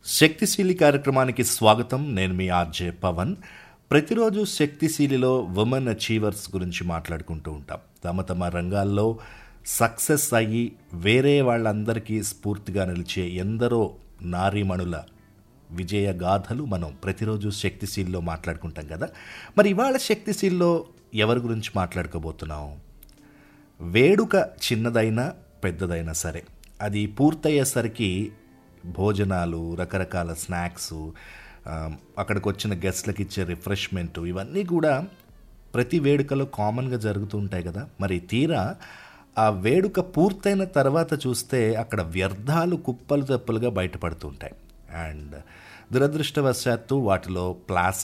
శక్తిశీలి కార్యక్రమానికి స్వాగతం నేను మీ ఆర్జే పవన్ ప్రతిరోజు శక్తిశీలిలో ఉమెన్ అచీవర్స్ గురించి మాట్లాడుకుంటూ ఉంటాం తమ తమ రంగాల్లో సక్సెస్ అయ్యి వేరే వాళ్ళందరికీ స్ఫూర్తిగా నిలిచే ఎందరో నారీమణుల విజయ గాథలు మనం ప్రతిరోజు శక్తిశీల్లో మాట్లాడుకుంటాం కదా మరి ఇవాళ శక్తిశీల్లో ఎవరి గురించి మాట్లాడుకోబోతున్నాం వేడుక చిన్నదైనా పెద్దదైనా సరే అది పూర్తయ్యేసరికి భోజనాలు రకరకాల స్నాక్స్ అక్కడికి వచ్చిన గెస్ట్లకు ఇచ్చే రిఫ్రెష్మెంట్ ఇవన్నీ కూడా ప్రతి వేడుకలో కామన్గా జరుగుతూ ఉంటాయి కదా మరి తీరా ఆ వేడుక పూర్తయిన తర్వాత చూస్తే అక్కడ వ్యర్థాలు కుప్పలు తెప్పలుగా బయటపడుతుంటాయి అండ్ దురదృష్టవశాత్తు వాటిలో ప్లాస్టిక్